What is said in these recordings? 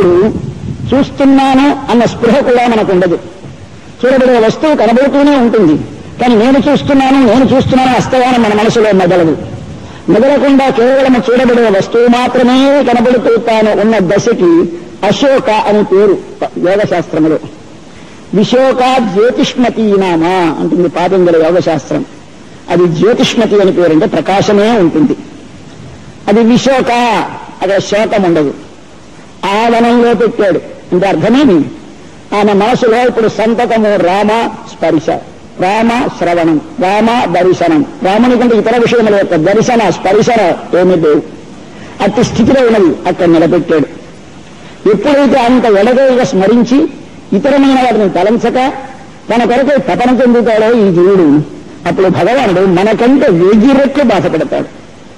ఉన్నప్పుడు చూస్తున్నాను అన్న స్పృహ కూడా మనకు ఉండదు చూడబడే వస్తువు కనబడుతూనే ఉంటుంది కానీ నేను చూస్తున్నాను నేను చూస్తున్నాను అస్తవానం మన మనసులో మెదలదు మెదలకుండా కేవలం చూడబడే వస్తువు మాత్రమే కనబడుతూ తాను ఉన్న దశకి అశోక అని పేరు యోగశాస్త్రములో విశోక జ్యోతిష్మతి నామ అంటుంది పాదంజల యోగశాస్త్రం అది జ్యోతిష్మతి అని పేరు అంటే ప్రకాశమే ఉంటుంది అది విశోక అక్కడ శోకం ఉండదు ఆవనంలో పెట్టాడు అంటే అర్థమేమి ఆమె మనసులో ఇప్పుడు సంతకము రామ స్పర్శ రామ శ్రవణం రామ దర్శనం రాముని కంటే ఇతర విషయముల యొక్క దర్శన స్పర్శన ఏమి లేవు అట్టి స్థితిలో ఉన్నది అక్కడ నిలబెట్టాడు ఎప్పుడైతే అంత ఎడగైగా స్మరించి ఇతరమైన వాటిని తలంచక తన కొరకు తపన చెందుతాడో ఈ జీవుడు అప్పుడు భగవానుడు మనకంటే వెయ్యి రెట్లు బాధపడతాడు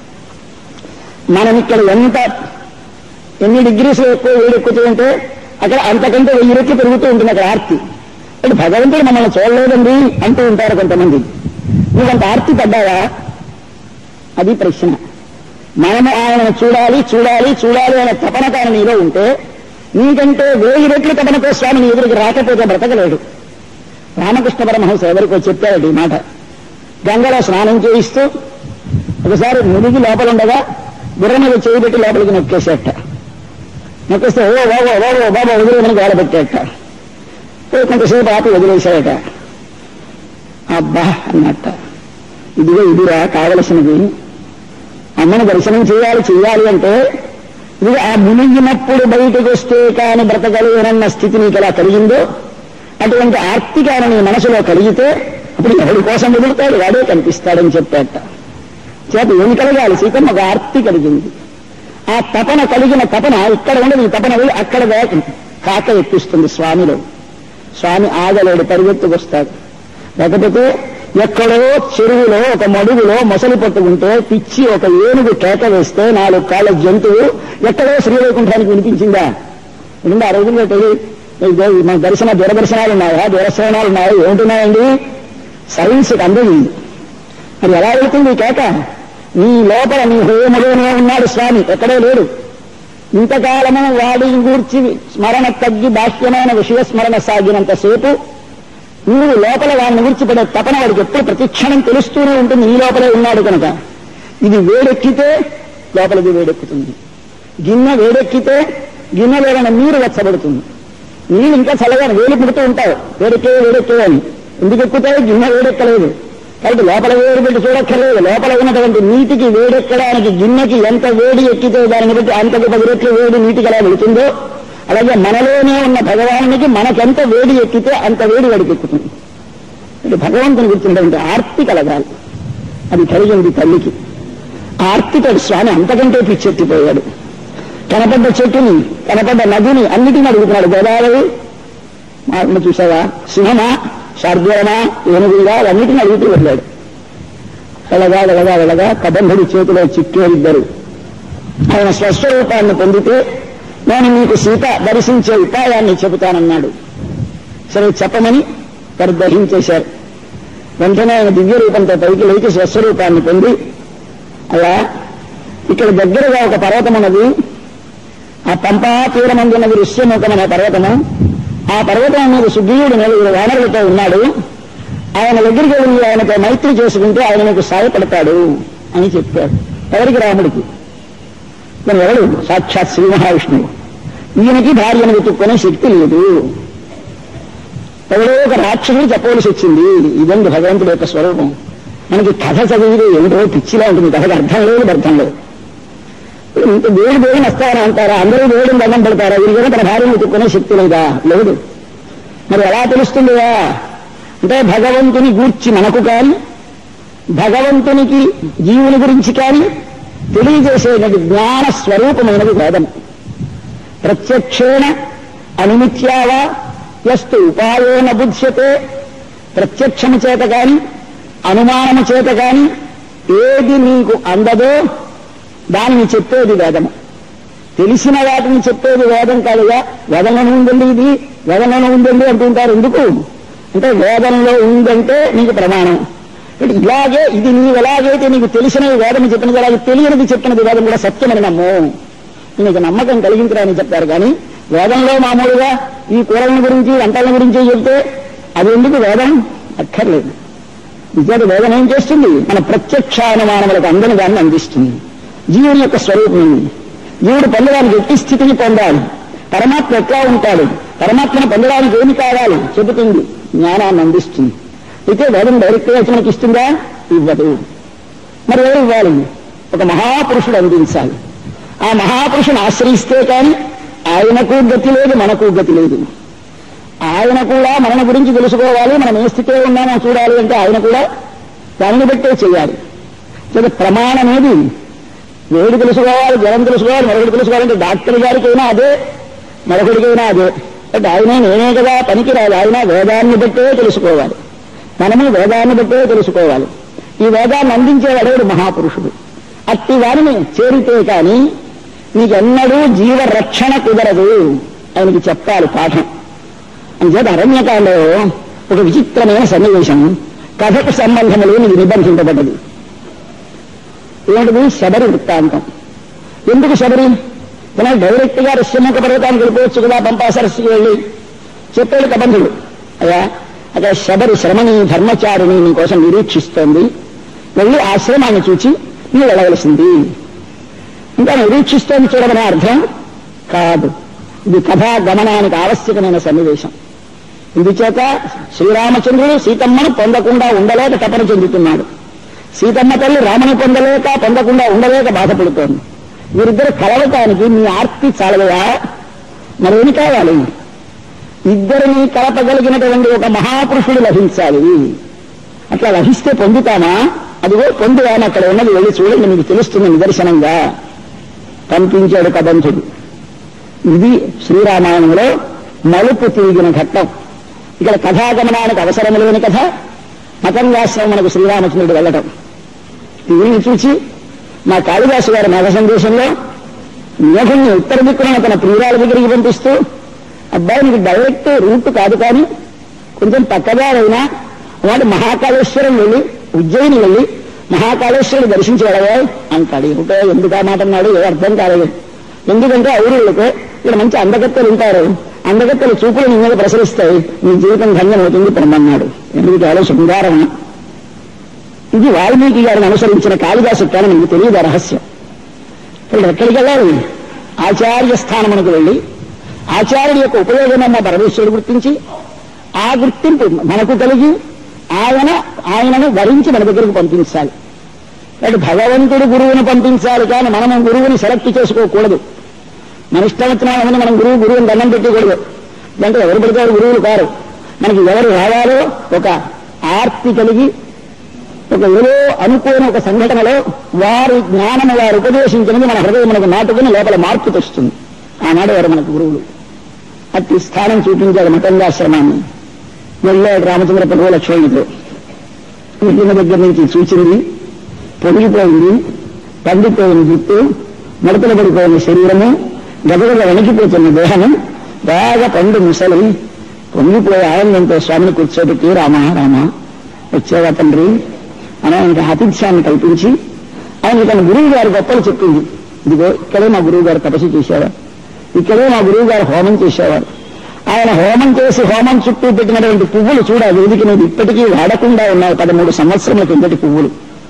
మనం ఇక్కడ ఎంత ఎన్ని డిగ్రీస్ ఎక్కువ వేడి ఎక్కుతుంటే అక్కడ అంతకంటే వెయ్యి రెట్లు పెరుగుతూ ఉంటుంది అక్కడ ఆర్తి అంటే భగవంతుడు మనల్ని చూడలేదండి అంటూ ఉంటారు కొంతమంది నువ్వంత ఆర్తి పడ్డావా అది ప్రశ్న మనము ఆయనను చూడాలి చూడాలి చూడాలి అనే తపన కాని నీలో ఉంటే నీకంటే వెయ్యి రెట్లు తపనతో స్వామి నీ ఎదురికి రాకపోతే బ్రతకలేడు రామకృష్ణ పరమహంస ఎవరికో చెప్పాడు ఈ మాట గంగలో స్నానం చేయిస్తూ ఒకసారి మునిగి లోపల ఉండగా బుర్ర మీద చేయి పెట్టి లోపలికి నొక్కేసేట నొక్కేస్తే ఓ బాబో బాబో బాబా వదిలేమని గోడ పెట్టేట ఓ కొంతసేపు ఆపి వదిలేశాయట అబ్బా అన్నట్ట ఇదిగో ఇదిరా కావలసినది అమ్మను దర్శనం చేయాలి చేయాలి అంటే ఇది ఆ మునిగినప్పుడు బయటకు వస్తే కాని బ్రతకలేనన్న స్థితి నీకు ఎలా కలిగిందో అటువంటి ఆర్తికాన నీ మనసులో కలిగితే అప్పుడు ఎవరి కోసం వదులుతాడు వాడే కనిపిస్తాడని చెప్పాట చేత ఏమి కలగాలి సీతమ్మ ఒక ఆర్తి కలిగింది ఆ తపన కలిగిన తపన ఇక్కడ ఉండదు ఈ తపన వెళ్ళి అక్కడ వేగం కాక ఎక్కిస్తుంది స్వామిలో స్వామి ఆగలేడు పరిగెత్తుకొస్తాడు లేకపోతే ఎక్కడో చెరువులో ఒక మడుగులో మొసలి పట్టుకుంటే పిచ్చి ఒక ఏనుగు కేక వేస్తే నాలుగు కాళ్ళ జంతువు ఎక్కడో శ్రీవైకుంఠానికి వినిపించిందా ఎందుకంటే ఆ రోజుల్లో తెలియ మన దర్శన దూరదర్శనాలు ఉన్నాయా దూరశ్రవణాలు ఉన్నాయా ఏముంటున్నాయండి సైన్స్ అందది మరి ఎలా వెళ్తుంది ఈ కేక నీ లోపల నీ హృదయములోనే ఉన్నాడు స్వామి ఎక్కడో లేడు ఇంతకాలము వాడి గూర్చి స్మరణ తగ్గి బాహ్యమైన విషయ స్మరణ సాగినంతసేపు నువ్వు లోపల వాడిని విడిచిపడే తపన వాడికి ఎప్పుడు ప్రతిక్షణం తెలుస్తూనే ఉంటుంది నీ లోపలే ఉన్నాడు కనుక ఇది వేడెక్కితే లోపలిది వేడెక్కుతుంది గిన్నె వేడెక్కితే గిన్నెలో ఉన్న నీరు వెచ్చబడుతుంది నీళ్ళు ఇంకా చల్లగా వేడి పుడుతూ ఉంటావు వేడెక్కే వేడెక్కే అని ఎందుకు ఎక్కుతాయి గిన్నె వేడెక్కలేదు కాబట్టి లోపల వేడి పెట్టి చూడక్కర్లేదు లోపల ఉన్నటువంటి నీటికి వేడెక్కడానికి గిన్నెకి ఎంత వేడి ఎక్కితే దానిని బట్టి అంతకు పది రెట్లు వేడి నీటికి ఎలా వెళుతుందో అలాగే మనలోనే ఉన్న భగవానునికి మనకెంత వేడి ఎక్కితే అంత వేడి వాడికి ఎక్కుతుంది ఇది భగవంతుని గుర్తుంటే ఆర్తి కలగాలి అది కలిగింది తల్లికి ఆర్తితో స్వామి అంతకంటే పిచ్చెత్తిపోయాడు కనపడ్డ చెట్టుని కనపడ్డ నదిని అన్నిటిని అడుగుతున్నాడు గోదావరి మా చూసావా సింహమా శార్దూలమా ఏనుగుగా అన్నిటిని అడుగుతూ వెళ్ళాడు వెళ్ళగా వెళ్ళగా వెళ్ళగా కబంధుడి చేతిలో చిక్కేరిద్దరు ఆయన స్వస్వరూపాన్ని పొందితే నేను మీకు సీత దర్శించే ఉపాయాన్ని చెబుతానన్నాడు సరే చెప్పమని వారు గ్రహించేశారు వెంటనే ఆయన దివ్య రూపంతో పైకి లేచి స్వస్వరూపాన్ని పొంది అలా ఇక్కడ దగ్గరగా ఒక పర్వతం ఉన్నది ఆ పంపా తీరమంది ఉన్నది ఋష్యముఖం అనే పర్వతము ఆ పర్వతం మీద సుగ్రీవుడు నలుగురు వానరులతో ఉన్నాడు ఆయన దగ్గరికి వెళ్ళి ఆయనతో మైత్రి చేసుకుంటే ఆయన నీకు సాయపడతాడు అని చెప్పాడు ఎవరికి రాముడికి మరి ఎవడు సాక్షాత్ శ్రీ మహావిష్ణువు ఈయనకి భార్యను వెతుక్కునే శక్తి లేదు ఎవడో ఒక రాక్షసుడు చెప్పవలసి వచ్చింది ఇదండి భగవంతుడి యొక్క స్వరూపం మనకి కథ చదివితే ఏమిటో పిచ్చిలా ఉంటుంది కథకు అర్థం లేదు అర్థం లేదు ఇంత దేవుడు దేవుడిని వస్తారని అంటారా అందరూ దేవుడిని దండం పెడతారా వీరికైనా తన భార్యను వెతుక్కునే శక్తి లేదా లేదు మరి ఎలా తెలుస్తుందిగా అంటే భగవంతుని గూర్చి మనకు కానీ భగవంతునికి జీవుని గురించి కానీ తెలియజేసేటువంటి జ్ఞాన స్వరూపమైనది వేదం ప్రత్యక్షేణ అనుమిత్యావా ఎస్తు ఉపాయేన బుధ్యతే ప్రత్యక్షము చేత కాని అనుమానము చేత కాని ఏది నీకు అందదో దానిని చెప్పేది వేదము తెలిసిన వాటిని చెప్పేది వేదం కాదుగా వేదంలోనే ఉందండి ఇది వేదంలోనే ఉందండి అంటుంటారు ఎందుకు అంటే వేదంలో ఉందంటే నీకు ప్రమాణం అంటే ఇలాగే ఇది నీవు ఎలాగైతే నీకు తెలిసినవి వేదం చెప్పినది అలాగే తెలియనిది చెప్పినది వేదం కూడా సత్యమని నమ్ము నీకు నమ్మకం కలిగించరా అని చెప్పారు కానీ వేదంలో మామూలుగా ఈ కూరల గురించి వంటల గురించి చెబితే అది ఎందుకు వేదం అక్కర్లేదు నిజానికి వేదం ఏం చేస్తుంది మన ప్రత్యక్ష అనుమానములకు అందని దాన్ని అందిస్తుంది జీవుని యొక్క స్వరూపం ఇది. జీవుడు పొందడానికి ఎట్టి స్థితిని పొందాలి పరమాత్మ ఎట్లా ఉంటాడు పరమాత్మను పొందడానికి ఏమి కావాలి చెబుతుంది జ్ఞానాన్ని అందిస్తుంది అయితే వేదం డైరెక్ట్గా వచ్చి మనకి ఇస్తుందా ఇవ్వదు మరి ఎవరు ఇవ్వాలి ఒక మహాపురుషుడు అందించాలి ఆ మహాపురుషుని ఆశ్రయిస్తే కానీ ఆయనకు గతి లేదు మనకు గతి లేదు ఆయన కూడా మన గురించి తెలుసుకోవాలి మనం ఏ స్థితిలో ఉన్నామో చూడాలి అంటే ఆయన కూడా దానిని బట్టే చేయాలి సో ప్రమాణం ఏది వేడి తెలుసుకోవాలి జ్వరం తెలుసుకోవాలి మరొకటి తెలుసుకోవాలంటే డాక్టర్ గారికైనా అదే మరొకటికైనా అదే అంటే ఆయనే నేనే కదా పనికిరాదు ఆయన వేదాన్ని బట్టే తెలుసుకోవాలి మనము వేదాన్ని బట్టే తెలుసుకోవాలి ఈ వేదాన్ని అందించేవాడేవాడు మహాపురుషుడు అట్టి వారిని చేరితే కానీ నీకెన్నడూ జీవరక్షణ కుదరదు ఆయనకి చెప్పాలి పాఠం అంచేత అరణ్యకాండలో ఒక విచిత్రమైన సన్నివేశం కథకు సంబంధం లేని నిబంధింపబడ్డది ఏమిటిది శబరి వృత్తాంతం ఎందుకు శబరి తన డైరెక్ట్ గా ఋష్యముఖ పర్వతానికి వెళ్ళిపోవచ్చు కదా పంపా సరస్సుకి వెళ్ళి చెప్పాడు కబంధుడు అయ్యా అక్కడ శబరి శ్రమని ధర్మచారిని నీ కోసం నిరీక్షిస్తోంది వెళ్ళి ఆశ్రమాన్ని చూచి నువ్వు వెళ్ళవలసింది ఇంకా నిరీక్షిస్తోంది చూడమనే అర్థం కాదు ఇది కథా గమనానికి ఆవశ్యకమైన సన్నివేశం ఇందుచేత శ్రీరామచంద్రుడు సీతమ్మను పొందకుండా ఉండలేక తపన చెందుతున్నాడు సీతమ్మ తల్లి రాముని పొందలేక పొందకుండా ఉండలేక బాధపడుతోంది వీరిద్దరు కలవటానికి మీ ఆర్తి చాలవయా మరేమి కావాలి ఇద్దరిని కలపగలిగినటువంటి ఒక మహాపురుషుడు లభించాలి అట్లా లభిస్తే పొందుతామా అదిగో పొందువాని అక్కడ ఉన్నది వెళ్ళి చూడండి మీకు తెలుస్తుంది నిదర్శనంగా పంపించాడు కబంధుడు ఇది శ్రీరామాయణంలో మలుపు తిరిగిన ఘట్టం ఇక్కడ కథాగమనానికి అవసరం లేని కథ మతంగాశ్రమణకు శ్రీరామచంద్రుడు వెళ్ళటం దీనిని చూసి మా కాళిదాసు గారి మేఘ సందేశంలో మేఘుణ్ణి ఉత్తర దిక్కున తన ప్రియురాల దగ్గరికి పంపిస్తూ అబ్బాయి నీకు డైరెక్ట్ రూట్ కాదు కానీ కొంచెం పక్కదారైనా వాడు మహాకాళేశ్వరం వెళ్ళి ఉజ్జయిని వెళ్ళి మహాకాళేశ్వరుడు దర్శించి వెళ్ళవా అంటాడు ఏమిటో ఎందుకు ఆ మాట అన్నాడు ఏ అర్థం కాలేదు ఎందుకంటే ఔరులకు ఇక్కడ మంచి అందగత్తెలు ఉంటారు అందగత్తెలు చూపులు నీ మీద ప్రసరిస్తాయి నీ జీవితం ధన్యమవుతుంది పొమ్మన్నాడు ఎందుకు చాలా శృంగారం ఇది వాల్మీకి గారిని అనుసరించిన కాళిదాసు కానీ మీకు తెలియదు ఆ రహస్యం ఇప్పుడు ఎక్కడికి వెళ్ళాలి ఆచార్య స్థానమునకు వెళ్ళి ఆచార్యుడి యొక్క ఉపయోగమన్న పరమేశ్వరుడు గుర్తించి ఆ గుర్తింపు మనకు కలిగి ఆయన ఆయనను వరించి మన దగ్గరకు పంపించాలి అంటే భగవంతుడు గురువుని పంపించాలి కానీ మనము గురువుని సెలెక్ట్ చేసుకోకూడదు మన ఇష్టం వచ్చిన వాళ్ళని మనం గురువు గురువుని దండం పెట్టకూడదు అంటే ఎవరు పడితే వారు గురువులు కారు మనకి ఎవరు రావాలో ఒక ఆర్తి కలిగి ఒక ఏదో అనుకోని ఒక సంఘటనలో వారి జ్ఞానము వారు ఉపదేశించినది మన హృదయమునకు నాటుకుని లోపల మార్పు తెస్తుంది ఆనాడు వారు మనకు గురువులు అట్టి స్థానం చూపించాడు మతంగాశ్రమాన్ని వెళ్ళాడు రామచంద్ర ప్రభు లక్ష్మణుడు పుట్టిన దగ్గర నుంచి చూచింది పొంగిపోయింది పండిపోయిన జుట్టు మడతలు పడిపోయిన శరీరము గదగద వణికిపోతున్న దేహము బాగా పండు ముసలి పొంగిపోయి ఆనందంతో స్వామిని కూర్చోబెట్టి రామ రామ వచ్చేవా తండ్రి అని ఆయనకి ఆతిథ్యాన్ని కల్పించి ఆయన తన గురువు గారి గొప్పలు చెప్పింది ఇదిగో ఇక్కడే మా గురువు గారు తపస్సు చేసేవారు ఇక్కడే మా గురువు గారు హోమం చేసేవారు ఆయన హోమం చేసి హోమం చుట్టూ పెట్టినటువంటి పువ్వులు చూడ వేదిక మీద ఇప్పటికీ వాడకుండా ఉన్నాయి పదమూడు సంవత్సరముల కిందటి పువ్వులు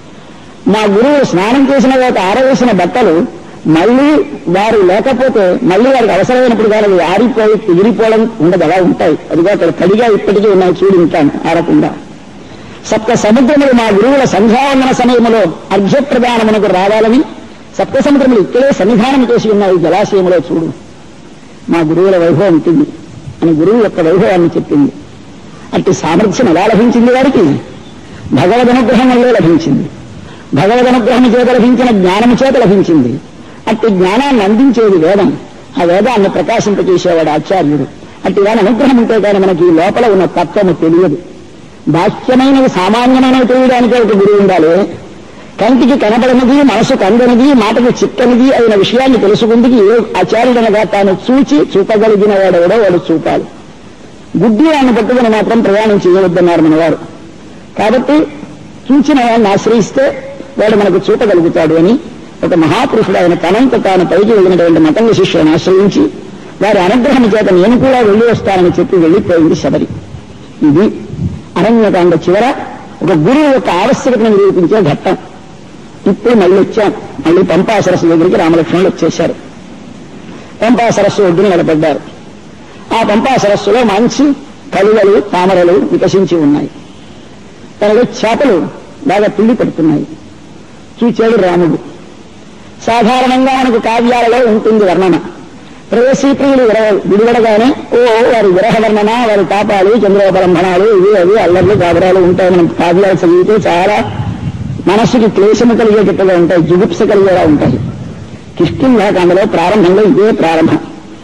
మా గురువు స్నానం చేసిన తర్వాత ఆరవేసిన బట్టలు మళ్ళీ వారు లేకపోతే మళ్ళీ వారికి అవసరమైనప్పుడు కానీ అవి ఆరిపోయి ఎగిరిపోవడం ఉండదు అలా ఉంటాయి అదిగో అక్కడ తడిగా ఇప్పటికీ ఉన్నాయి చూడు ఉంటాను ఆరకుండా సప్త సముద్రములు మా గురువుల సంధ్యావందన సమయములో అర్ఘ్యప్రదానమునకు రావాలని సప్త సముద్రములు ఇక్కడే సన్నిధానం చేసి ఉన్నాయి జలాశయంలో చూడు మా గురువుల వైభవం ఉంటుంది అని గురువు యొక్క వైభవాన్ని చెప్పింది అట్టి సామర్థ్యం ఎలా లభించింది వారికి భగవద్ అనుగ్రహం వల్లే లభించింది భగవద్ అనుగ్రహం చేత లభించిన జ్ఞానము చేత లభించింది అట్టి జ్ఞానాన్ని అందించేది వేదం ఆ వేదాన్ని ప్రకాశింపజేసేవాడు ఆచార్యుడు అట్టి వాని అనుగ్రహం ఉంటే కానీ మనకి ఈ లోపల ఉన్న తత్వము తెలియదు బాహ్యమైనవి సామాన్యమైనవి తెలియడానికే ఒక గురువు ఉండాలి కంటికి కనబడనిది మనసుకు అందనిది మాటకు చిక్కనిది అయిన విషయాన్ని తెలుసుకుందికి ఏ ఆచార్యుడనగా తాను చూచి చూపగలిగిన వాడెవడో వాడు చూపాలి గుడ్డి వాడిని పట్టుకుని మాత్రం ప్రయాణం చేయవద్దన్నారు మన వారు కాబట్టి చూచిన వాడిని ఆశ్రయిస్తే వాడు మనకు చూపగలుగుతాడు అని ఒక మహాపురుషుడు ఆయన తనంత తాను పైకి వెళ్ళినటువంటి మతంగ శిష్యుని ఆశ్రయించి వారి అనుగ్రహం చేత నేను కూడా వెళ్ళి వస్తానని చెప్పి వెళ్ళిపోయింది శబరి ఇది అరణ్యకాండ చివర ఒక గురువు యొక్క ఆవశ్యకతను నిరూపించే ఘట్టం ఇప్పుడు మళ్ళీ వచ్చాం మళ్ళీ పంపా సరస్సు దగ్గరికి రామలక్ష్మణులు వచ్చేశారు పంపా సరస్సు ఒడ్డున నిలబడ్డారు ఆ పంపా సరస్సులో మంచి కలువలు తామరలు వికసించి ఉన్నాయి తనలో చేపలు బాగా పిల్లి పెడుతున్నాయి చూచాడు రాముడు సాధారణంగా మనకు కావ్యాలలో ఉంటుంది వర్ణన ప్రేయసీ ప్రియులు విర- విడివడగానే ఓ వారి విరహ వర్ణన వారి తాపాలు చంద్రోపలంబనాలు ఇవి అవి అల్లర్లు గాబరాలు ఉంటాయి మనం కావ్యాలు చదివితే చాలా మనస్సుకి క్లేశము కలిగేటట్టుగా ఉంటాయి జుగుప్స కలిగేలా ఉంటాయి కిష్కింధాకాండలో ప్రారంభంలో ఇదే ప్రారంభం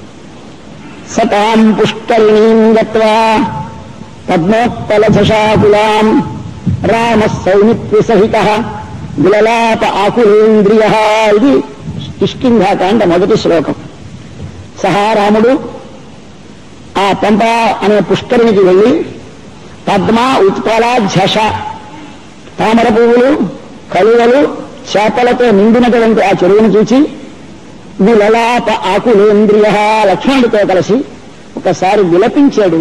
సతాం పుష్కరిణీం గత్వా పద్మోత్పలశశాకులాం రామ సౌమిత్రి సహిత విలలాప ఆకులేంద్రియ ఇది కిష్కింధాకాండ మొదటి శ్లోకం సహా రాముడు ఆ పంప అనే పుష్కరిణికి వెళ్ళి పద్మ ఉత్పల ఝష తామర పువ్వులు కలువలు చేపలతో నిండినటువంటి ఆ చెరువును చూచి విలలాప ఆకులేంద్రియ లక్ష్మణుడితో కలిసి ఒకసారి విలపించాడు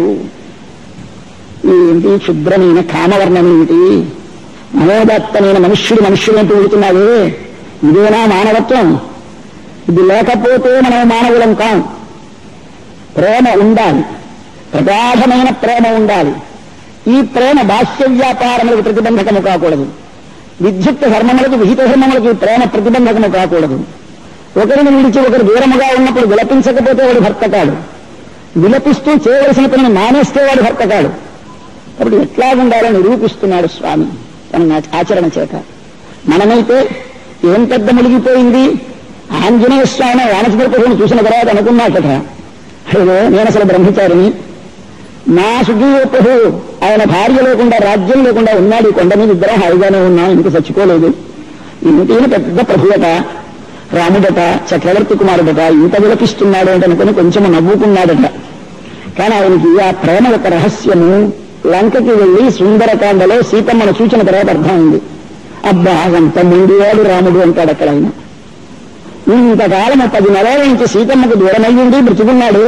ఏంటి క్షుద్రమైన కామవర్ణం ఏమిటి మనోదత్తమైన మనుష్యుడు మనుష్యుడు అంటూ వెళుతున్నావే ఇదేనా మానవత్వం ఇది లేకపోతే మనం మానవులం కాం ప్రేమ ఉండాలి ప్రగాఢమైన ప్రేమ ఉండాలి ఈ ప్రేమ బాహ్య వ్యాపారములకు ప్రతిబంధకము కాకూడదు విద్యుక్త ధర్మములకు విహిత ధర్మములకు ఈ ప్రేమ ప్రతిబంధకము కాకూడదు ఒకరిని విడిచి ఒకరు దూరముగా ఉన్నప్పుడు విలపించకపోతే వాడు భర్త కాడు విలపిస్తూ చేయవలసిన పనిని మానేస్తే వాడు భర్త కాడు కాబట్టి ఎట్లా ఉండాలని నిరూపిస్తున్నాడు స్వామి తన నా- ఆచరణ చేత మనమైతే ఏం పెద్ద మునిగిపోయింది ఆంజనేయ స్వామి వానసుల ప్రభుని చూసిన తర్వాత అనుకున్నాకట అయ్యో నేను అసలు బ్రహ్మచారిని నా సుగ్రీవ ప్రభు ఆయన భార్య లేకుండా రాజ్యం లేకుండా ఉన్నాడు ఈ కొండ మీద ఇద్దరం హాయిగానే ఉన్నాం ఇంక చచ్చిపోలేదు ఇంటిని పెద్ద ప్రభువట రాముడట చక్రవర్తి కుమారుడట ఇంత విలపిస్తున్నాడు అంటే అనుకుని కొంచెం నవ్వుకున్నాడట కానీ ఆయనకి ఆ ప్రేమ యొక్క రహస్యము లంకకి వెళ్లి సుందరకాండలో సీతమ్మను చూచిన తర్వాత అర్థమైంది అబ్బా అంత ముండివాడు రాముడు అంటాడు అక్కడ ఆయన ఇంతకాలం పది నెలల నుంచి సీతమ్మకు దూరమయ్యింది బ్రతుకున్నాడు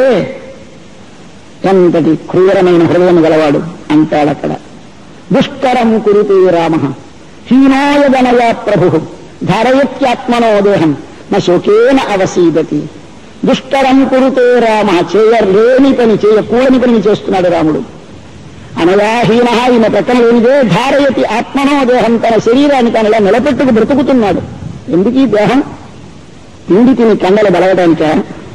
ఎంతటి క్రూరమైన హృదయం గలవాడు అంటాడు అక్కడ దుష్కరం కురుతే రామ హీనాయగణయ ప్రభు ధారయత్యాత్మనో దేహం న శోకేన అవసీదతి దుష్కరం కురుతే రామ చేయలేని పని చేయకూడని పని చేస్తున్నాడు రాముడు అనయాహీన ఈయన ప్రక్కన లేనిదే ధారయతి ఆత్మనో దేహం తన శరీరాన్ని తనలా నిలబెట్టుకు బ్రతుకుతున్నాడు ఎందుకు ఈ దేహం తిండి తిని కండలు బలవడానికా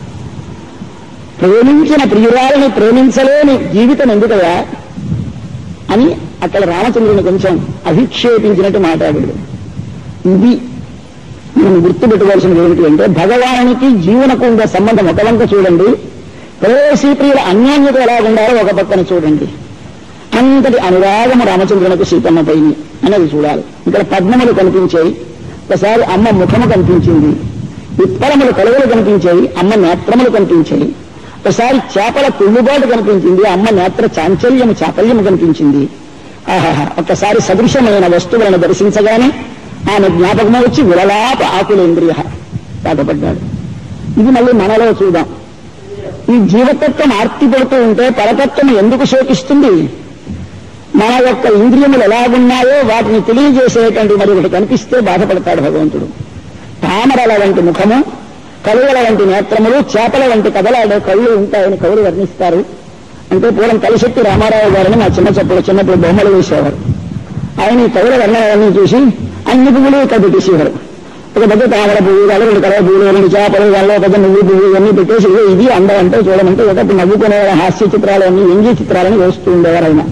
ప్రేమించిన ప్రియురాలని ప్రేమించలేని జీవితం ఎందుకయా అని అక్కడ రామచంద్రుని కొంచెం అభిక్షేపించినట్టు మాట్లాడాడు ఇది మనం గుర్తుపెట్టుకోవాల్సినది ఏమిటి అంటే భగవానునికి జీవనకు ఉండే సంబంధం ఒక వంక చూడండి ప్రేయసీ ప్రియుల అన్యోన్యత ఎలా ఉండాలో ఒక పక్కన చూడండి అంతటి అనురాగము రామచంద్రునికి సీతమ్మ పైని అనేది చూడాలి ఇక్కడ పద్మములు కనిపించాయి ఒకసారి అమ్మ ముఖము కనిపించింది ఉత్తరములు కలువలు కనిపించాయి అమ్మ నేత్రములు కనిపించాయి ఒకసారి చేపల తుళ్ళుబాటు కనిపించింది అమ్మ నేత్ర చాంచల్యము చాపల్యము కనిపించింది ఆహాహా ఒక్కసారి సదృశమైన వస్తువులను దర్శించగానే ఆమె జ్ఞాపకము వచ్చి విలలాప ఆకులేంద్రియ బాధపడ్డాడు ఇది మళ్ళీ మనలో చూద్దాం ఈ జీవతత్వం ఆర్తి పడుతూ ఉంటే పరతత్వం ఎందుకు శోకిస్తుంది మన యొక్క ఇంద్రియములు ఎలాగున్నాయో వాటిని తెలియజేసేటువంటి మరి ఒకటి కనిపిస్తే బాధపడతాడు భగవంతుడు తామరల వంటి ముఖము కలువల వంటి నేత్రములు చేపల వంటి కదలాడే కళ్ళు ఉంటాయని కవులు వర్ణిస్తారు అంటే పూర్వం కలిశెట్టి రామారావు గారిని మా చిన్న చెప్పుడు చిన్నప్పుడు బొమ్మలు వేసేవారు ఆయన ఈ కవుల వర్ణనలన్నీ చూసి అన్ని పువ్వులు ఇక్కడ పెట్టేసేవారు ఒక పెద్ద తామర పువ్వు వాళ్ళు రెండు కలవ పువ్వులు రెండు చేపలు వాళ్ళ పెద్ద నువ్వు పువ్వు ఇవన్నీ పెట్టేసి ఇదిగో ఇది అందం అంటే చూడమంటే ఒకటి నవ్వుకునే హాస్య చిత్రాలన్నీ వ్యంగ్య చిత్రాలని వేస్తూ ఉండేవారు ఆయన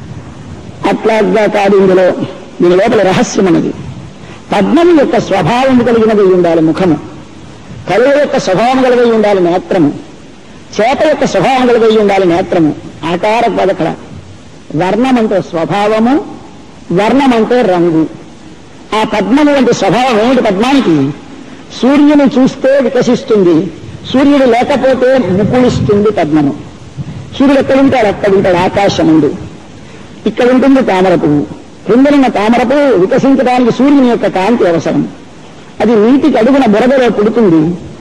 అట్లాగా కాదు ఇందులో దీని లోపల రహస్యం అన్నది పద్మం యొక్క స్వభావం కలిగినది ఉండాలి ముఖము కలువ యొక్క స్వభావం కలిగి ఉండాలి నేత్రము చేప యొక్క స్వభావం కలిగి ఉండాలి నేత్రము ఆకార పదకడ వర్ణం అంటే స్వభావము వర్ణం అంటే రంగు ఆ పద్మము వంటి స్వభావం ఏమిటి పద్మానికి సూర్యుని చూస్తే వికసిస్తుంది సూర్యుడు లేకపోతే ముకుళిస్తుంది పద్మము సూర్యుడు ఎక్కడుంటాడు అక్కడుంటాడు ఆకాశం ఉంది ఇక్కడ ఉంటుంది తామర పువ్వు క్రిందనున్న తామర పువ్వు వికసించడానికి సూర్యుని యొక్క కాంతి అవసరం అది నీటికి అడుగున బురదలో పుడుతుంది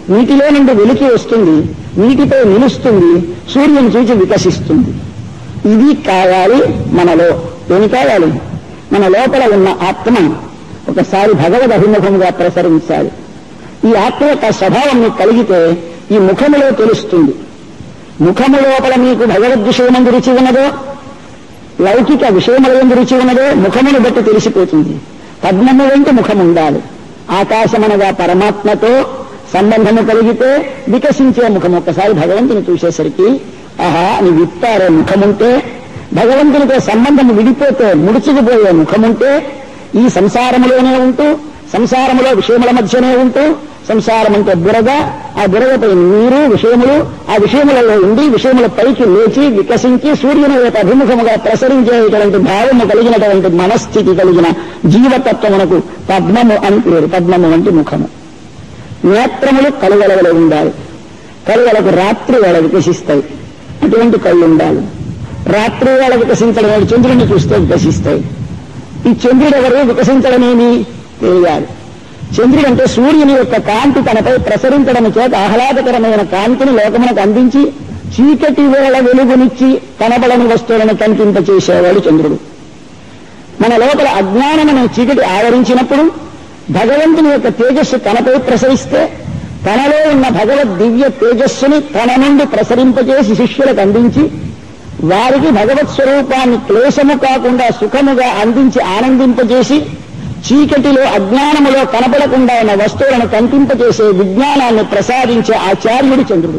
నీటిలో నుండి వెలికి వస్తుంది నీటిపై నిలుస్తుంది సూర్యుని చూచి వికసిస్తుంది ఇది కావాలి మనలో ఏమి కావాలి మన లోపల ఉన్న ఆత్మ ఒకసారి భగవద్ అభిముఖంగా ప్రసరించాలి ఈ ఆత్మ యొక్క స్వభావం మీకు కలిగితే ఈ ముఖములో తెలుస్తుంది ముఖము లోపల మీకు భగవద్ విషయమందు రుచి ఉన్నదో లౌకిక విషయముల ఎందు రుచి ఉన్నదో ముఖమును బట్టి తెలిసిపోతుంది పద్మము వెంట ముఖం ఉండాలి ఆకాశమనగా పరమాత్మతో సంబంధము కలిగితే వికసించే ముఖం ఒక్కసారి భగవంతుని చూసేసరికి ఆహా అని విప్పారే ముఖముంటే భగవంతునితో సంబంధం విడిపోతే ముడుచుకుపోయే ముఖముంటే ఈ సంసారములోనే ఉంటూ సంసారములో విషయముల మధ్యనే ఉంటూ సంసారం అంటే బురద ఆ బురదపై నీరు విషయములు ఆ విషయములలో ఉండి విషయముల పైకి లేచి వికసించి సూర్యుని యొక్క అభిముఖముగా ప్రసరించేటువంటి భావము కలిగినటువంటి మనస్థితి కలిగిన జీవతత్వమునకు పద్మము అని పేరు పద్మము వంటి ముఖము నేత్రములు కలుగలవలో ఉండాలి కలుగలకు రాత్రి వేళ వికసిస్తాయి అటువంటి కళ్ళు ఉండాలి రాత్రి వేళ వికసించడం అనేది చంద్రుడిని చూస్తే వికసిస్తాయి ఈ చంద్రుడు ఎవరు వికసించడమేమి తెలియాలి చంద్రుడు అంటే సూర్యుని యొక్క కాంతి తనపై ప్రసరించడం చేత ఆహ్లాదకరమైన కాంతిని లోకమునకు అందించి చీకటి వేళ వెలుగునిచ్చి కనబడని వస్తువులను కనిపింపచేసేవాడు చంద్రుడు మన లోపల అజ్ఞానమనే చీకటి ఆవరించినప్పుడు భగవంతుని యొక్క తేజస్సు తనపై ప్రసరిస్తే తనలో ఉన్న భగవద్ దివ్య తేజస్సుని తన నుండి ప్రసరింపజేసి శిష్యులకు అందించి వారికి భగవత్ స్వరూపాన్ని క్లేశము కాకుండా సుఖముగా అందించి ఆనందింపజేసి చీకటిలో అజ్ఞానములో కనపడకుండా ఉన్న వస్తువులను కనిపింపజేసే విజ్ఞానాన్ని ప్రసాదించే ఆచార్యుడు చంద్రుడు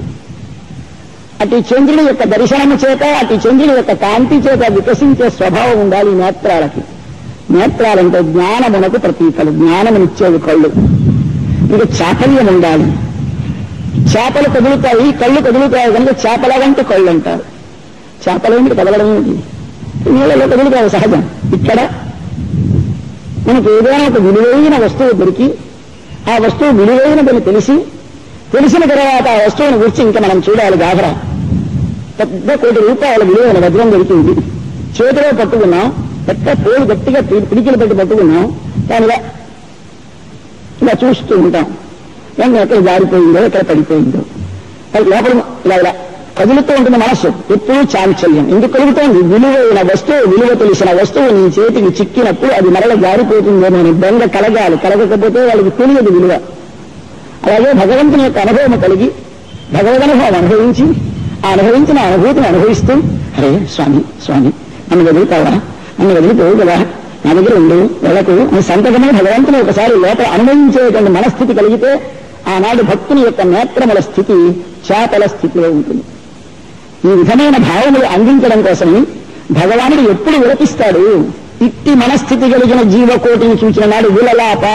అటు చంద్రుడి యొక్క దర్శనము చేత అటు చంద్రుడి యొక్క కాంతి చేత వికసించే స్వభావం ఉండాలి ఈ నేత్రాలకి నేత్రాలంటే జ్ఞానమునకు ప్రతీకలు జ్ఞానమునిచ్చేవి కళ్ళు ఇక చాపల్యం ఉండాలి చేపలు కదులుతాయి కళ్ళు కదులుతాయి కనుక చేపల వంటి కళ్ళు అంటారు చేపలేంటి కదలడం ఏంటి నీళ్ళలో కదులుతాయి సహజం ఇక్కడ మనకు ఏదైనా ఒక విలువైన వస్తువు దొరికి ఆ వస్తువు విలువైనదని తెలిసి తెలిసిన తర్వాత ఆ వస్తువుని గురించి ఇంకా మనం చూడాలి గాబరా పెద్ద కోటి రూపాయల విలువైన వజ్రం దొరికింది చేతిలో పట్టుకున్నాం పెద్ద పోలు గట్టిగా పి- పిడికిలు పెట్టి పట్టుకున్నాం కానీ ఇలా ఇలా చూస్తూ ఉంటాం కానీ ఎక్కడ జారిపోయిందో ఎక్కడ పడిపోయిందో అది లోపల ఇలా ఇలా కదులుతూ ఉంటుంది మనస్సు ఎప్పుడూ చాంచల్యం ఎందుకు కలుగుతోంది విలువైన వస్తువు విలువ తెలిసిన వస్తువు నీ చేతికి చిక్కినప్పుడు అది మరల జారిపోతుందో నేను బెంగ కలగాలి కలగకపోతే వాళ్ళకి తెలియదు విలువ అలాగే భగవంతుని యొక్క అనుభవం కలిగి భగవద్ అనుభవం అనుభవించి ఆ అనుభవించిన అనుభూతిని అనుభవిస్తూ అరే స్వామి స్వామి నన్ను వదులుతావా నన్ను వదిలిపోవు కదా నా దగ్గర ఉండు వెళ్ళకు అని సంతకమే భగవంతుని ఒకసారి లోపల అనుభవించేటువంటి మనస్థితి కలిగితే ఆనాడు భక్తుని యొక్క నేత్రముల స్థితి చేపల స్థితిలో ఉంటుంది ఈ విధమైన భావములు అందించడం కోసమని భగవానుడు ఎప్పుడు విలపిస్తాడు ఇట్టి మనస్థితి కలిగిన జీవకోటిని చూచిన నాడు విలలాప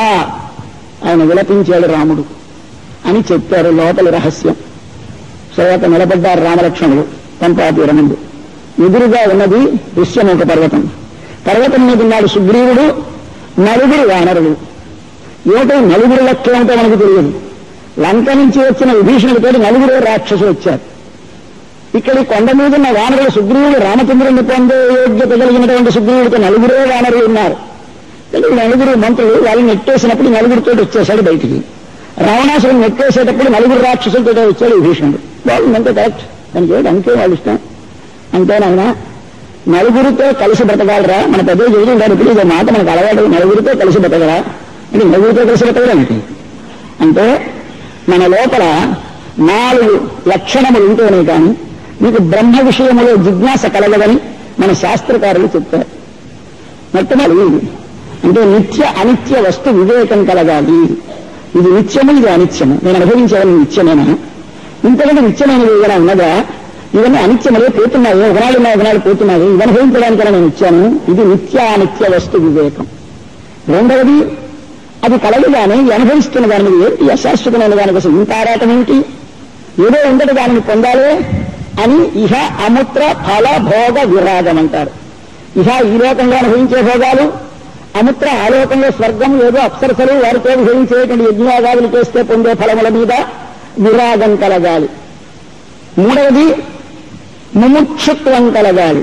ఆయన విలపించాడు రాముడు అని చెప్పారు లోపలి రహస్యం తర్వాత నిలబడ్డారు రామలక్ష్మణుడు పంపాతీర ముందు ఎదురుగా ఉన్నది ఋష్యముఖ పర్వతం పర్వతం మీద ఉన్నాడు సుగ్రీవుడు నలుగురు వానరులు ఏమిటో నలుగురు లెక్క ఏమిటో మనకు తెలియదు లంక నుంచి వచ్చిన విభీషణుడితో నలుగురు రాక్షసులు వచ్చారు ఇక్కడ ఈ కొండ మీద ఉన్న వానరులు సుగ్రీవుడు రామచంద్రుని పొందే యోగ్యత కలిగినటువంటి సుగ్రీవుడితో నలుగురే వానరులు ఉన్నారు కానీ నలుగురు మంత్రులు వాళ్ళని నెట్టేసినప్పుడు నలుగురితో వచ్చేశాడు బయటికి రావణాసురుని నెట్టేసేటప్పుడు నలుగురు రాక్షసులతో వచ్చాడు విభీషణుడు వాళ్ళు అంతే కరెక్ట్ దానికి ఏంటి అంతే వాళ్ళు ఇష్టం అంతేనాయన నలుగురితో కలిసి బ్రతకాలరా మన పెద్ద చెబుతూ ఉంటారు ఇప్పుడు ఇదో మాట మనకు అలవాటు నలుగురితో కలిసి బ్రతకరా అంటే నలుగురితో కలిసి బ్రతకడానికి అంటే మన లోపల నాలుగు లక్షణములు ఉంటేనే కానీ మీకు బ్రహ్మ విషయములో జిజ్ఞాస కలగదని మన శాస్త్రకారులు చెప్తారు మొట్టమొదటి ఇది అంటే నిత్య అనిత్య వస్తు వివేకం కలగాలి ఇది నిత్యము ఇది అనిత్యము నేను అనుభవించేవన్నీ నిత్యమేనా ఇంతకంటే నిత్యమైనది ఏదైనా ఉన్నదా ఇవన్నీ అనిత్యమలే పోతున్నాయి ఒకనాడు ఉన్నాయి ఒకనాడు పోతున్నాయి ఇవి అనుభవించడానికైనా నేను ఇచ్చాను ఇది నిత్య అనిత్య వస్తు వివేకం రెండవది అది కలగగానే ఈ అనుభవిస్తున్న దాని మీద ఏంటి అశాశ్వతమైన దాని కోసం ఇంత ఆరాటం ఏమిటి ఏదో ఉండదు దానిని పొందాలే అని ఇహ అముత్ర ఫల భోగ విరాగం అంటారు ఇహ ఈ లోకంలో అనుభవించే భోగాలు అముత్ర ఆలోకంలో స్వర్గం ఏదో అప్సరసలు వారితో అనుభవించేటువంటి యజ్ఞయాగాదులు చేస్తే పొందే ఫలముల మీద విరాగం కలగాలి మూడవది ముముక్షుత్వం కలగాలి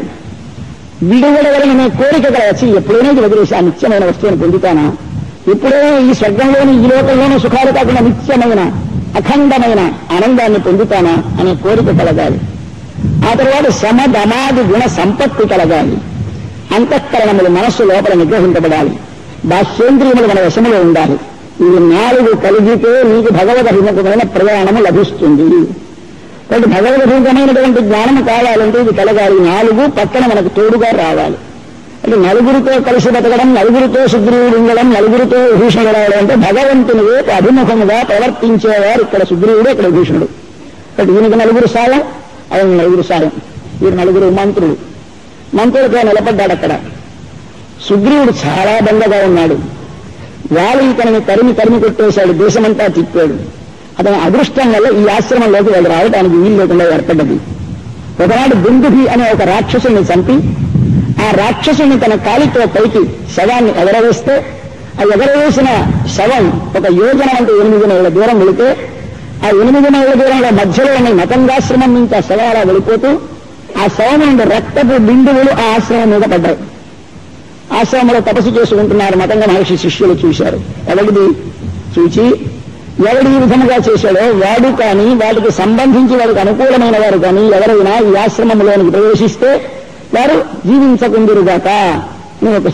విడుదలవలననే కోరిక కలగచ్చి ఎప్పుడైనా ఇది వదిలేసి ఆ నిత్యమైన వస్తువుని పొందుతానా ఎప్పుడైనా ఈ స్వర్గంలోని ఈ లోకంలోని సుఖాలు కాకుండా నిత్యమైన అఖండమైన ఆనందాన్ని పొందుతానా అనే కోరిక కలగాలి ఆ తర్వాత సమధమాది గుణ సంపత్తి కలగాలి అంతఃకరణములు మనస్సు లోపల నిగ్రహించబడాలి బాహ్యేంద్రియములు మన వశములో ఉండాలి ఇవి నాలుగు కలిగితే నీకు భగవద్ అభిముఖమైన ప్రయాణము లభిస్తుంది కాబట్టి భగవద్ అభిముఖమైనటువంటి జ్ఞానము కావాలంటే ఇది కలగాలి నాలుగు పక్కన మనకు తోడుగా రావాలి అంటే నలుగురితో కలిసి బతకడం నలుగురితో సుగ్రీవుడు ఉండడం నలుగురితో విభీషణుడు రావడం అంటే భగవంతుని వైపు అభిముఖముగా ప్రవర్తించేవారు ఇక్కడ సుగ్రీవుడు ఇక్కడ విభీషణుడు కాబట్టి ఈయనకి నలుగురు సాయం ఆయన నలుగురు సాయం వీరు నలుగురు మంత్రులు మంత్రులతో నిలబడ్డాడు అక్కడ సుగ్రీవుడు చాలా బందగా ఉన్నాడు వాళ్ళు ఇతనిని తరిమి తరిమి కొట్టేశాడు దేశమంతా తిప్పాడు అతని అదృష్టం వల్ల ఈ ఆశ్రమంలోకి వాళ్ళు రావడానికి వీలు లేకుండా ఏర్పడ్డది ఒకనాడు దుందుభి అనే ఒక రాక్షసుని చంపి ఆ రాక్షసుని తన కాలితో పైకి శవాన్ని ఎగరవేస్తే ఆ ఎగరవేసిన శవం ఒక యోజన అంటే ఎనిమిది నెలల దూరం వెళితే ఆ ఎనిమిది నెలల దూరంలో మధ్యలో ఉన్న మతంగాశ్రమం నుంచి ఆ శవం అలా వెళ్ళిపోతూ ఆ శవం నుండి రక్తపు బిందువులు ఆ ఆశ్రమం మీద పడ్డాయి ఆశ్రమంలో తపస్సు చేసుకుంటున్నారు మతంగా మహర్షి శిష్యులు చూశారు ఎవరిది చూచి ఎవడు ఈ విధముగా చేశాడో వాడు కానీ వాటికి సంబంధించి వాడికి అనుకూలమైన వారు కానీ ఎవరైనా ఈ ఆశ్రమంలోనికి ప్రవేశిస్తే వారు జీవించకుందురుగాక అని ఒక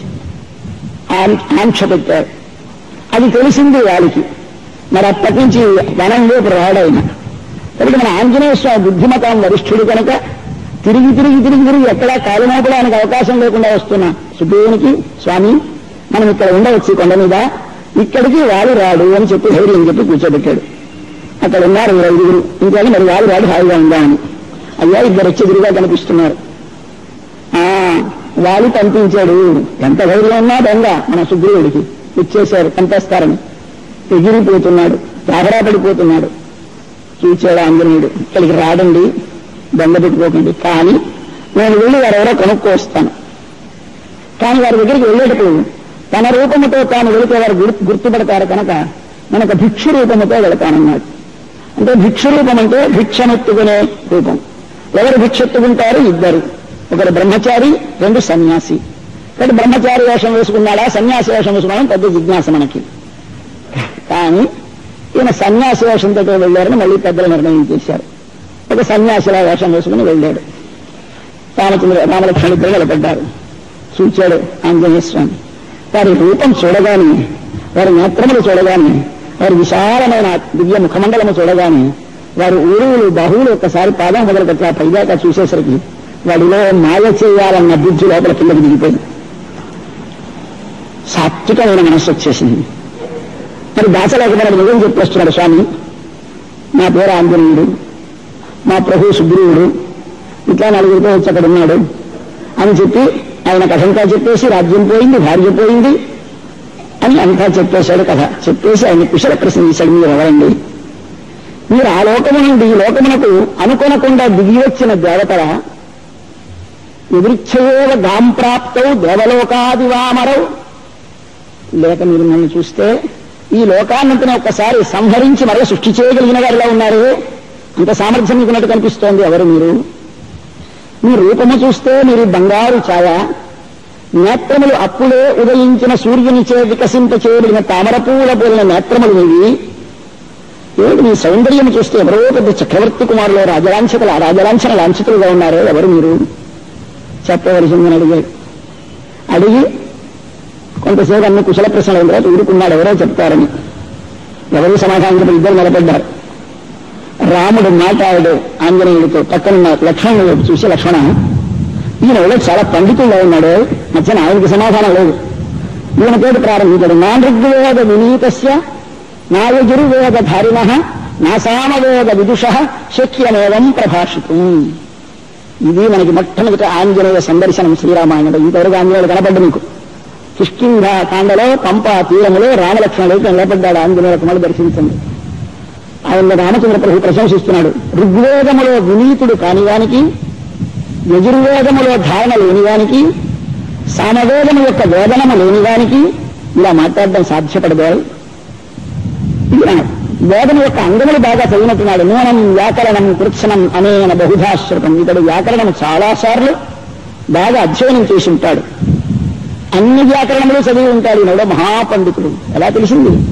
ఆం- ఆంక్ష పెట్టారు అది తెలిసింది వాళ్ళకి మరి అప్పటి నుంచి వనంలోకి రాడాయన కాబట్టి మన ఆంజనేయ స్వామి బుద్ధిమతం వరిష్ఠుడు కనుక తిరిగి తిరిగి తిరిగి తిరిగి ఎక్కడా కాలుమోపడానికి అవకాశం లేకుండా వస్తున్న సుగ్రీవునికి స్వామి మనం ఇక్కడ ఉండవచ్చు కొండ మీద ఇక్కడికి వాడు రాడు అని చెప్పి ధైర్యం చెప్పి కూర్చోబెట్టాడు అక్కడ ఉన్నారు వీరు ఐదుగురు ఇంకా మరి వాడు రాడు హాయిగా ఉందామని అయ్యా ఇద్దరు వచ్చి ఎదురుగా కనిపిస్తున్నారు ఆ వాలి పంపించాడు ఎంత ధైర్యం ఉన్నా దొంగ మన సుగ్రీవుడికి ఇచ్చేశారు పంపేస్తారని ఎగిరిపోతున్నాడు తాగరా పడిపోతున్నాడు చూచాడు ఆంజనేయుడు ఇక్కడికి రాడండి దొంగ పెట్టుకోకండి కానీ నేను వెళ్ళి వారెవరో కొనుక్కొస్తాను కానీ వారి దగ్గరికి వెళ్ళేటప్పుడు తన రూపముతో తాను వెళితే వారు గుర్తు- గుర్తుపడతారు కనుక మనకు భిక్షు రూపముతో వెళతానన్నాడు అంటే భిక్షు రూపం అంటే భిక్షమెత్తుకునే రూపం ఎవరు భిక్షెత్తుకుంటారు ఇద్దరు ఒకరు బ్రహ్మచారి రెండు సన్యాసి కాబట్టి బ్రహ్మచారి వేషం వేసుకున్నాడా సన్యాసి వేషం వేసుకున్నాడా పెద్ద జిజ్ఞాస మనకి కానీ ఈయన సన్యాసి వేషంతో వెళ్ళారని మళ్ళీ పెద్దలు నిర్ణయం చేశారు ఒక సన్యాసిలా వేషం వేసుకుని వెళ్ళాడు రామచంద్ర రామలక్ష్మణుడు ఇద్దరు నిలబడ్డారు చూచాడు ఆంజనేయ స్వామి వారి రూపం చూడగానే వారి నేత్రములు చూడగానే వారి విశాలమైన దివ్య ముఖమండలము చూడగానే వారి ఊరువులు బాహువులు ఒక్కసారి పాదం మొదలుపెట్టి ఆ పైదాకా చూసేసరికి వాడిలో మాయ చేయాలన్న బుద్ధి లోపల కిందకి దిగిపోయింది సాత్వికమైన మనస్సు వచ్చేసింది మరి దాచలేకపోయిన నిజం చెప్పేస్తున్నాడు స్వామి నా పేరు ఆంజనేయుడు మా ప్రభు సుగ్రీవుడు ఇట్లా నలుగురితో వచ్చి అక్కడ ఉన్నాడు అని చెప్పి ఆయన కథంతా చెప్పేసి రాజ్యం పోయింది భార్య పోయింది అని అంతా చెప్పేశాడు కథ చెప్పేసి ఆయన కుశల ప్రశ్న చేశాడు మీరు ఎవరండి మీరు ఆ లోకము నుండి ఈ లోకమునకు అనుకొనకుండా దిగి వచ్చిన దేవతల ఎదురిచ్చేవ గాంప్రాప్తౌ దేవలోకాదివామరవు లేక మీరు నన్ను చూస్తే ఈ లోకాన్నంతనే ఒక్కసారి సంహరించి మరల సృష్టి చేయగలిగిన వారిలా ఉన్నారు అంత సామర్థ్యం మీకున్నట్టు కనిపిస్తోంది ఎవరు మీరు మీ రూపము చూస్తే మీరు బంగారు ఛాయ నేత్రములు అప్పుడే ఉదయించిన సూర్యుని చే వికసింప చేయబడిన తామర పూల పోలిన నేత్రములు ఇవి ఏమిటి మీ సౌందర్యం చూస్తే ఎవరో పెద్ద చక్రవర్తి కుమారులు రాజలాంఛితులు రాజలాంఛన లాంఛితులుగా ఉన్నారు ఎవరు మీరు చెప్పవలసిందని అడిగాడు అడిగి కొంతసేపు అన్ని కుశల ప్రశ్నలు అయిన తర్వాత ఊరుకున్నాడు ఎవరో చెప్తారని ఎవరు సమాధానం చెప్పి ఇద్దరు నిలబడ్డారు రాముడు మాట్లాడు ఆంజనేయుడితో పక్కనున్న లక్ష్మణుడు వైపు చూసి లక్ష్మణ ఈయన ఎవరో చాలా పండితుల్లో ఉన్నాడు మధ్యన ఆయనకి సమాధానం లేదు ఈయన పేరు ప్రారంభించాడు నా ఋగ్వేద వినీతస్య నా యజుర్వేద ధారిణ నా సామవేద విదుష శక్యమేవం ప్రభాషితం ఇది మనకి మొట్టమొదటి ఆంజనేయ సందర్శనం శ్రీరామాయణంలో ఇంతవరకు ఆంజనేయుడు కనపడ్డు మీకు కిష్కింధ కాండలో పంప తీరములో రామలక్ష్మణుడు నిలబడ్డాడు ఆంజనేయ కుమారుడు దర్శించండి ఆయన రామచంద్ర ప్రభు ప్రశంసిస్తున్నాడు ఋగ్వేదములో వినీతుడు కానివానికి యజుర్వేదములో ధారణ లేనివానికి సామవేదము యొక్క వేదనము లేనివానికి ఇలా మాట్లాడడం సాధ్యపడదు ఈయన వేదన యొక్క అంగములు బాగా చదివినట్టున్నాడు నూనం వ్యాకరణం కృత్సనం అనేన బహుధాశ్రుతం ఇతడు వ్యాకరణం చాలా సార్లు బాగా అధ్యయనం చేసి ఉంటాడు అన్ని వ్యాకరణములు చదివి ఉంటాడు ఈయనలో మహాపండితుడు ఎలా తెలిసింది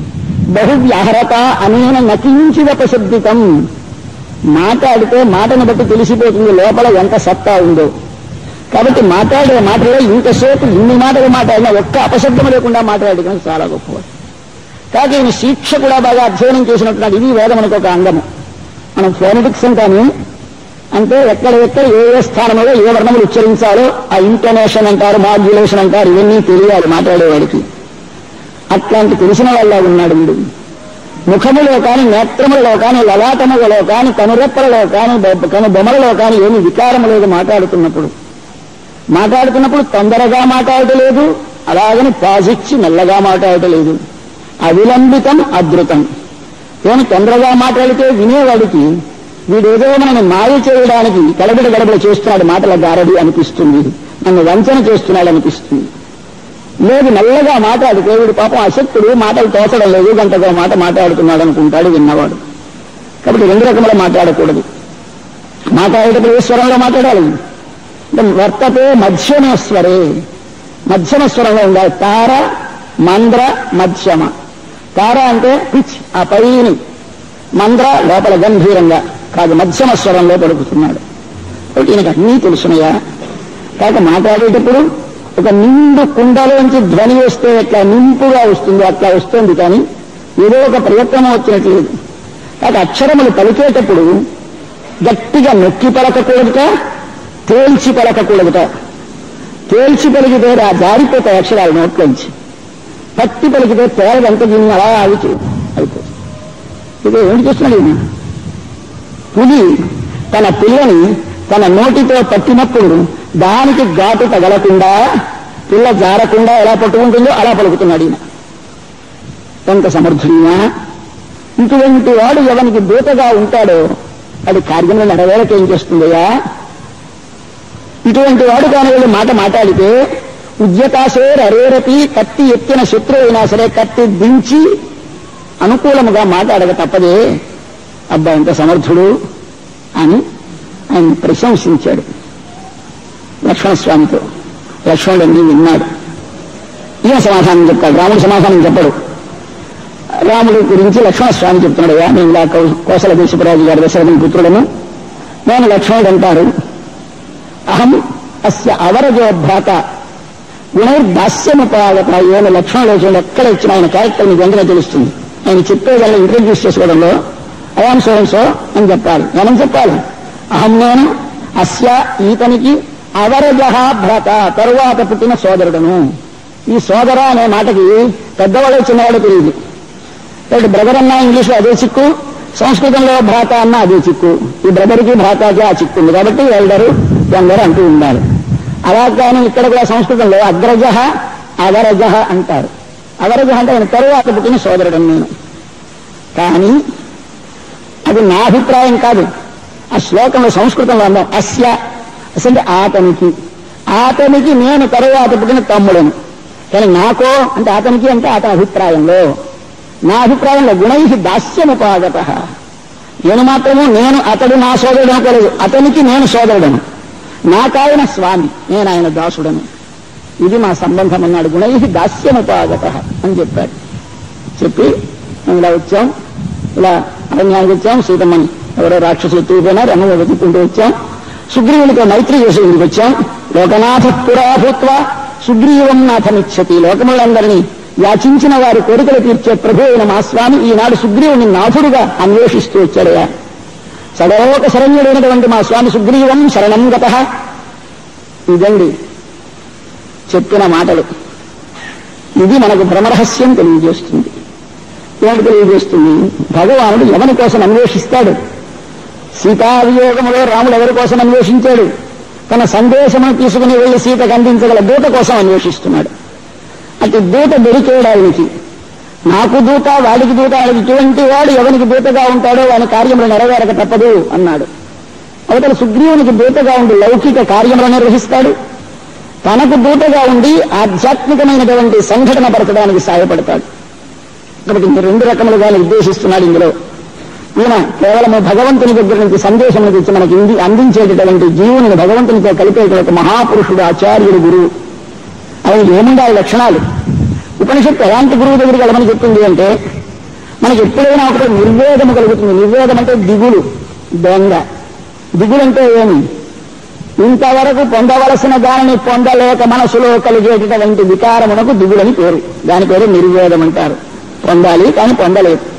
బహువ్యాహరత అనేన నకించిదపశబ్దితం మాట్లాడితే మాటను బట్టి తెలిసిపోతుంది లోపల ఎంత సత్తా ఉందో కాబట్టి మాట్లాడే మాటలో ఇంతసేపు ఇన్ని మాటలు మాట్లాడినా ఒక్క అపశబ్దం లేకుండా మాట్లాడడం చాలా గొప్పవాడు కాబట్టి ఈయన శిక్ష కూడా బాగా అధ్యయనం చేసినట్టున్నాడు ఇది వేదమునకు ఒక అంగము మనం ఫోనటిక్స్ అంటాము అంటే ఎక్కడ ఎక్కడ ఏ ఏ స్థానంలో ఏ వర్ణములు ఉచ్చరించాలో ఆ ఇంటోనేషన్ అంటారు మాడ్యులేషన్ అంటారు ఇవన్నీ తెలియాలి మాట్లాడేవాడికి అట్లాంటి తెలిసిన వాళ్ళ ఉన్నాడు వీడు ముఖములో కాని నేత్రములలో కాని లలాటములలో కాని కనురెప్పలలో కాని బొ- కను బొమ్మలలో కాని ఏమి వికారము లేదు మాట్లాడుతున్నప్పుడు మాట్లాడుతున్నప్పుడు తొందరగా మాట్లాడలేదు అలాగని పాజిచ్చి మెల్లగా మాట్లాడలేదు అవిలంబితం అదృతం ఏమి తొందరగా మాట్లాడితే వినేవాడికి వీడేదో మనల్ని మాయ చేయడానికి గడబిడ గడబిడ చేస్తున్నాడు మాటల గారడి అనిపిస్తుంది నన్ను వంచన చేస్తున్నాడు అనిపిస్తుంది లేదు మెల్లగా మాట్లాడితే వీడు పాపం అశక్తుడు మాటలు తోచడం లేదు గంటగా మాట మాట్లాడుతున్నాడు అనుకుంటాడు విన్నవాడు కాబట్టి రెండు రకముల మాట్లాడకూడదు మాట్లాడేటప్పుడు ఏ స్వరంలో మాట్లాడాలి అంటే వర్తతే మధ్యమేశ్వరే మధ్యమ స్వరంలో ఉండాలి తార మంద్ర మధ్యమ తార అంటే పిచ్ ఆ పైని మంద్ర లోపల గంభీరంగా కాదు మధ్యమ స్వరంలో పలుకుతున్నాడు కాబట్టి ఈయనకు అన్నీ తెలుసునయా కాక మాట్లాడేటప్పుడు ఒక నిండు కుండలోంచి ధ్వని వస్తే ఎట్లా నింపుగా వస్తుందో అట్లా వస్తుంది కానీ ఏదో ఒక ప్రయత్నం వచ్చినట్లు లేదు కాక అక్షరములు పలికేటప్పుడు గట్టిగా నొక్కి పలకకూడదుట తేల్చి పలకకూడదుట తేల్చి పలికితే ఆ జారిపోతాయి అక్షరాలు నోట్లోంచి పట్టి పలికితే తేలదంత దీన్ని అలా ఆగుతూ అయిపోతుంది ఇదే ఏంటి చేస్తున్నాడు ఈయన పులి తన పిల్లని తన నోటితో పట్టినప్పుడు దానికి ఘాటు తగలకుండా పిల్ల జారకుండా ఎలా పట్టుకుంటుందో అలా పలుకుతున్నాడు ఈయన ఎంత సమర్థుడినా ఇటువంటి వాడు ఎవనికి దూతగా ఉంటాడో అది కార్యంలో నెరవేరక ఏం చేస్తుందయ్యా ఇటువంటి వాడు కాని వీళ్ళు మాట మాట్లాడితే ఉద్యతాసే అరేరపి కత్తి ఎత్తిన శత్రువు అయినా సరే కత్తి దించి అనుకూలముగా మాట్లాడక తప్పదే అబ్బా ఎంత సమర్థుడు అని ఆయన ప్రశంసించాడు లక్ష్మణస్వామితో లక్ష్మణుడు అన్ని విన్నాడు ఈయన సమాధానం చెప్తాడు రాముడు సమాధానం చెప్పడు రాముడి గురించి లక్ష్మణస్వామి చెప్తున్నాడు "అయ్యా, నేను ఇలా కౌ- కోసల దేశపరాజు గారి దశరథుని పుత్రుడను నేను లక్ష్మణుడు అంటారు అహం అస్య అవరజో భ్రాత గుణైర్దాస్యముపాగత ఈయన లక్ష్మణుడు చూడండి ఎక్కడ ఇచ్చిన ఆయన క్యారెక్టర్ మీకు వెంటనే తెలుస్తుంది ఆయన చెప్పేదాన్ని ఇంట్రడ్యూస్ చేసుకోవడంలో అయాం సో సో అని చెప్పాలి ఏమని చెప్పాలి అహం నేను అస్య ఈతనికి అవరజ భ్రత తరువాత పుట్టిన సోదరుడను ఈ సోదర అనే మాటకి పెద్దవాళ్ళు చిన్నవాళ్ళు తెలియదు కాబట్టి బ్రదర్ అన్నా ఇంగ్లీష్లో అదే చిక్కు సంస్కృతంలో భ్రాత అన్న అదే చిక్కు ఈ బ్రదర్కి భ్రాతాకి ఆ చిక్కు ఉంది కాబట్టి ఎల్డరు యంగర్ అంటూ ఉండాలి అలా కానీ ఇక్కడ కూడా సంస్కృతంలో అగ్రజ అవరజ అంటారు అవరజ అంటే ఆయన తరువాత పుట్టిన సోదరుడు నేను కానీ అది నా అభిప్రాయం కాదు ఆ శ్లోకంలో సంస్కృతంలో అందాం అస్య అసలు అతనికి అతనికి నేను తరువాత పుట్టిన తమ్ముడను కానీ నాకో అంటే అతనికి అంటే అతని అభిప్రాయంలో నా అభిప్రాయంలో గుణై దాస్యముపాగత నేను మాత్రము నేను అతడు నా సోదరుడు అనుకోలేదు అతనికి నేను సోదరుడను నాకాయన స్వామి నేను ఆయన దాసుడను ఇది మా సంబంధం అన్నాడు గుణై దాస్యముపాగత అని చెప్పాడు చెప్పి మేము ఇలా వచ్చాం ఇలా అరణ్యానికి వచ్చాం సీతమ్మని ఎవరో రాక్షసులు తూపోయినారు అన్న వెతుక్కుంటూ వచ్చాం సుగ్రీవునితో మైత్రి చేసి ఇంటికి వచ్చాం లోకనాథ పురాభూత్వ సుగ్రీవం నాథమిచ్చతి లోకములందరినీ యాచించిన వారి కోరికలు తీర్చే ప్రభు అయిన మా స్వామి ఈనాడు సుగ్రీవుని నాథుడుగా అన్వేషిస్తూ వచ్చాడయా సడలోక శరణ్యుడైనటువంటి మా స్వామి సుగ్రీవం శరణం గత ఇదండి చెప్పిన మాటలు ఇది మనకు భ్రమరహస్యం తెలియజేస్తుంది ఏమిటి తెలియజేస్తుంది భగవానుడు ఎవరి కోసం అన్వేషిస్తాడు సీతావియోగములో రాముడు ఎవరి కోసం అన్వేషించాడు తన సందేశమును తీసుకుని వెళ్లి సీతకు అందించగల దూత కోసం అన్వేషిస్తున్నాడు అటు దూత దొరికేయడానికి నాకు దూత వాడికి దూత వాడికి ఇటువంటి వాడు ఎవరికి దూతగా ఉంటాడో వాని కార్యములు నెరవేరక తప్పదు అన్నాడు అవతల సుగ్రీవునికి దూతగా ఉండి లౌకిక కార్యములు నిర్వహిస్తాడు తనకు దూతగా ఉండి ఆధ్యాత్మికమైనటువంటి సంఘటన పరచడానికి సహాయపడతాడు కాబట్టి ఇంక రెండు రకములుగా నిర్దేశిస్తున్నాడు ఇందులో ఈయన కేవలము భగవంతుని దగ్గర నుంచి సందేశం తెచ్చి మనకి ఇంది అందించేటటువంటి జీవుని భగవంతునితో కలిపేటువంటి మహాపురుషుడు ఆచార్యుడు గురువు ఆయనకి ఏముండాలి లక్షణాలు ఉపనిషత్తు ఎలాంటి గురువు దగ్గరికి వెళ్ళమని చెప్తుంది అంటే మనకి ఎప్పుడైనా ఒకటి నిర్వేదము కలుగుతుంది నిర్వేదం అంటే దిగులు దొంగ దిగులు అంటే ఏమి ఇంతవరకు పొందవలసిన దానిని పొందలేక మనసులో కలిగేటటువంటి వికారమునకు దిగులని పేరు దాని పేరు నిర్వేదం అంటారు పొందాలి కానీ పొందలేదు